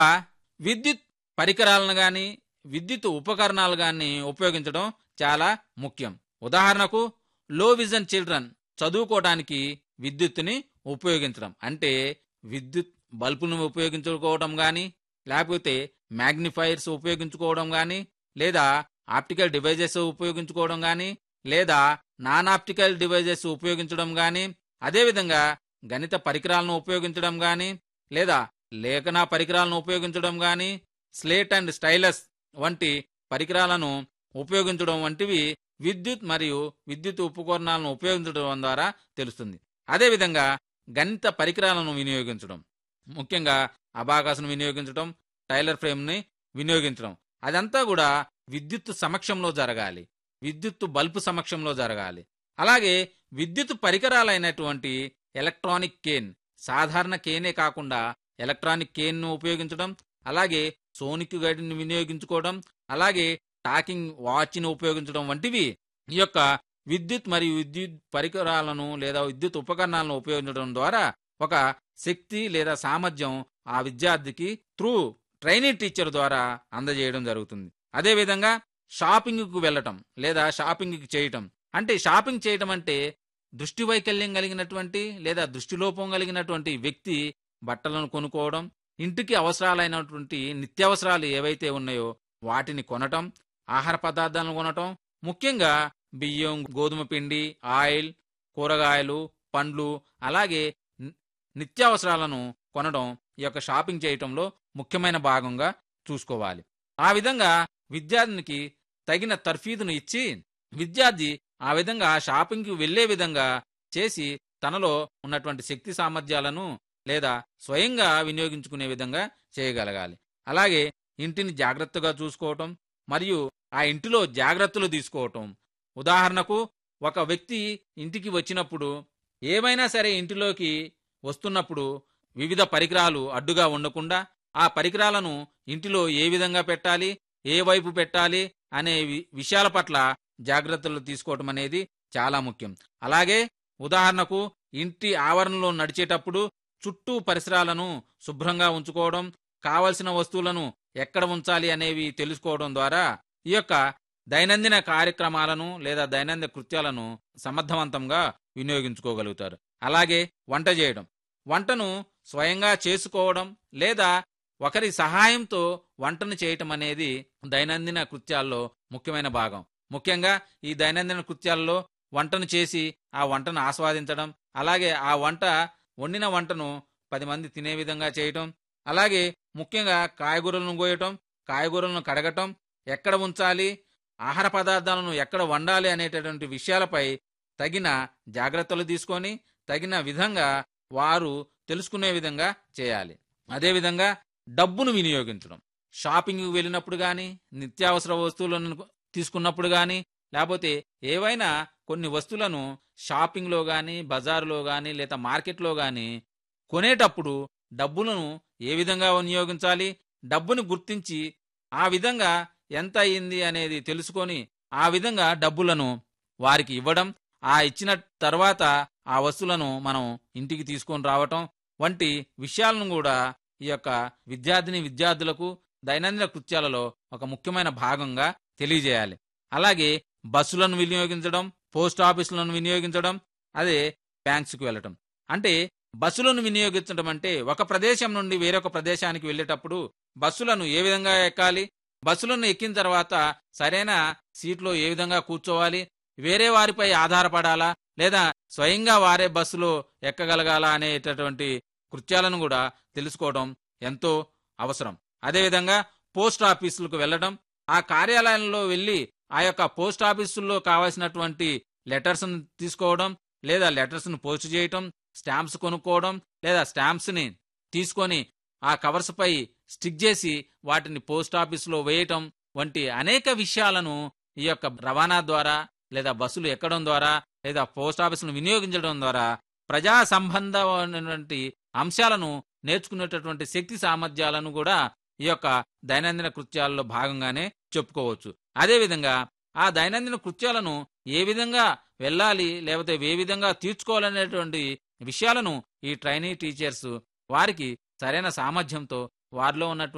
విద్యుత్ పరికరాలను గాని విద్యుత్ ఉపకరణాలు గాని ఉపయోగించడం చాలా ముఖ్యం ఉదాహరణకు లో విజన్ చిల్డ్రన్ చదువుకోవడానికి విద్యుత్తుని ఉపయోగించడం అంటే విద్యుత్ బల్బును ఉపయోగించుకోవడం గాని లేకపోతే మ్యాగ్నిఫైర్స్ ఉపయోగించుకోవడం గాని లేదా ఆప్టికల్ డివైజెస్ ఉపయోగించుకోవడం గాని లేదా నాన్ ఆప్టికల్ డివైజెస్ ఉపయోగించడం గాని అదేవిధంగా గణిత పరికరాలను ఉపయోగించడం గాని లేదా లేఖన పరికరాలను ఉపయోగించడం గాని స్లేట్ అండ్ స్టైలస్ వంటి పరికరాలను ఉపయోగించడం వంటివి విద్యుత్ మరియు విద్యుత్ ఉపకరణాలను ఉపయోగించడం ద్వారా తెలుస్తుంది అదేవిధంగా గణిత పరికరాలను వినియోగించడం ముఖ్యంగా అబాకాసును వినియోగించడం టైలర్ ఫ్రేమ్ని వినియోగించడం అదంతా కూడా విద్యుత్ సమక్షంలో జరగాలి విద్యుత్ బల్బు సమక్షంలో జరగాలి అలాగే విద్యుత్ పరికరాలైనటువంటి ఎలక్ట్రానిక్ కేన్ సాధారణ కేనే కాకుండా ఎలక్ట్రానిక్ కేన్ను ఉపయోగించడం అలాగే సోనిక్ గైడ్ని వినియోగించుకోవడం అలాగే టాకింగ్ వాచ్ని ఉపయోగించడం వంటివి ఈ యొక్క విద్యుత్ మరియు విద్యుత్ పరికరాలను లేదా విద్యుత్ ఉపకరణాలను ఉపయోగించడం ద్వారా ఒక శక్తి లేదా సామర్థ్యం ఆ విద్యార్థికి త్రూ ట్రైనింగ్ టీచర్ ద్వారా అందజేయడం జరుగుతుంది అదేవిధంగా షాపింగ్కు వెళ్ళటం లేదా షాపింగ్కి చేయటం అంటే షాపింగ్ చేయటం అంటే దృష్టి వైకల్యం కలిగినటువంటి లేదా దృష్టిలోపం కలిగినటువంటి వ్యక్తి బట్టలను కొనుక్కోవడం ఇంటికి అవసరాలైనటువంటి నిత్యావసరాలు ఏవైతే ఉన్నాయో వాటిని కొనటం ఆహార పదార్థాలను కొనటం ముఖ్యంగా బియ్యం గోధుమ పిండి ఆయిల్ కూరగాయలు పండ్లు అలాగే ని- నిత్యావసరాలను కొనడం ఈ యొక్క షాపింగ్ చేయటంలో ముఖ్యమైన భాగంగా చూసుకోవాలి ఆ విధంగా విద్యార్థినికి తగిన తర్ఫీదును ఇచ్చి విద్యార్థి ఆ విధంగా షాపింగ్కి వెళ్లే విధంగా చేసి తనలో ఉన్నటువంటి శక్తి సామర్థ్యాలను లేదా స్వయంగా వినియోగించుకునే విధంగా చేయగలగాలి అలాగే ఇంటిని జాగ్రత్తగా చూసుకోవటం మరియు ఆ ఇంటిలో జాగ్రత్తలు తీసుకోవటం ఉదాహరణకు ఒక వ్యక్తి ఇంటికి వచ్చినప్పుడు ఏమైనా సరే ఇంటిలోకి వస్తున్నప్పుడు వివిధ పరికరాలు అడ్డుగా ఉండకుండా ఆ పరికరాలను ఇంటిలో ఏ విధంగా పెట్టాలి ఏ వైపు పెట్టాలి అనే వి- విషయాల పట్ల జాగ్రత్తలు తీసుకోవటం అనేది చాలా ముఖ్యం అలాగే ఉదాహరణకు ఇంటి ఆవరణలో నడిచేటప్పుడు చుట్టూ పరిసరాలను శుభ్రంగా ఉంచుకోవడం కావలసిన వస్తువులను ఎక్కడ ఉంచాలి అనేవి తెలుసుకోవడం ద్వారా ఈ యొక్క దైనందిన కార్యక్రమాలను లేదా దైనందిన కృత్యాలను సమర్థవంతంగా వినియోగించుకోగలుగుతారు అలాగే వంట చేయడం వంటను స్వయంగా చేసుకోవడం లేదా ఒకరి సహాయంతో వంటను చేయటం అనేది దైనందిన కృత్యాల్లో ముఖ్యమైన భాగం ముఖ్యంగా ఈ దైనందిన కృత్యాల్లో వంటను చేసి ఆ వంటను ఆస్వాదించడం అలాగే ఆ వంట వండిన వంటను పది మంది తినే విధంగా చేయటం అలాగే ముఖ్యంగా కాయగూరలను కోయటం కాయగూరలను కడగటం ఎక్కడ ఉంచాలి ఆహార పదార్థాలను ఎక్కడ వండాలి అనేటటువంటి విషయాలపై తగిన జాగ్రత్తలు తీసుకొని తగిన విధంగా వారు తెలుసుకునే విధంగా చేయాలి అదేవిధంగా డబ్బును వినియోగించడం షాపింగ్కి వెళ్ళినప్పుడు కానీ నిత్యావసర వస్తువులను తీసుకున్నప్పుడు కానీ లేకపోతే ఏవైనా కొన్ని వస్తువులను షాపింగ్లో కానీ బజారులో కానీ లేదా మార్కెట్లో కానీ కొనేటప్పుడు డబ్బులను ఏ విధంగా వినియోగించాలి డబ్బును గుర్తించి ఆ విధంగా ఎంత అయింది అనేది తెలుసుకొని ఆ విధంగా డబ్బులను వారికి ఇవ్వడం ఆ ఇచ్చిన తర్వాత ఆ వస్తువులను మనం ఇంటికి తీసుకొని రావటం వంటి విషయాలను కూడా ఈ యొక్క విద్యార్థిని విద్యార్థులకు దైనందిన కృత్యాలలో ఒక ముఖ్యమైన భాగంగా తెలియజేయాలి అలాగే బస్సులను వినియోగించడం పోస్ట్ ఆఫీసులను వినియోగించడం అదే బ్యాంక్స్కి వెళ్ళటం అంటే బస్సులను వినియోగించడం అంటే ఒక ప్రదేశం నుండి వేరొక ప్రదేశానికి వెళ్ళేటప్పుడు బస్సులను ఏ విధంగా ఎక్కాలి బస్సులను ఎక్కిన తర్వాత సరైన సీట్లో ఏ విధంగా కూర్చోవాలి వేరే వారిపై ఆధారపడాలా లేదా స్వయంగా వారే బస్సులో ఎక్కగలగాల అనేటటువంటి కృత్యాలను కూడా తెలుసుకోవడం ఎంతో అవసరం అదేవిధంగా పోస్ట్ ఆఫీసులకు వెళ్ళడం ఆ కార్యాలయంలో వెళ్ళి ఆ యొక్క పోస్ట్ ఆఫీసుల్లో కావాల్సినటువంటి లెటర్స్ తీసుకోవడం లేదా లెటర్స్ ను పోస్ట్ చేయటం స్టాంప్స్ కొనుక్కోవడం లేదా స్టాంప్స్ ని తీసుకొని ఆ కవర్స్ పై స్టిక్ చేసి వాటిని పోస్ట్ ఆఫీసులో వేయటం వంటి అనేక విషయాలను ఈ యొక్క రవాణా ద్వారా లేదా బస్సులు ఎక్కడం ద్వారా లేదా పోస్ట్ ఆఫీసులను వినియోగించడం ద్వారా ప్రజా సంబంధమైనటువంటి అంశాలను నేర్చుకునేటటువంటి శక్తి సామర్థ్యాలను కూడా ఈ యొక్క దైనందిన కృత్యాల్లో భాగంగానే చెప్పుకోవచ్చు అదేవిధంగా ఆ దైనందిన కృత్యాలను ఏ విధంగా వెళ్ళాలి లేకపోతే ఏ విధంగా తీర్చుకోవాలనేటువంటి విషయాలను ఈ ట్రైనీ టీచర్స్ వారికి సరైన సామర్థ్యంతో వారిలో ఉన్నటువంటి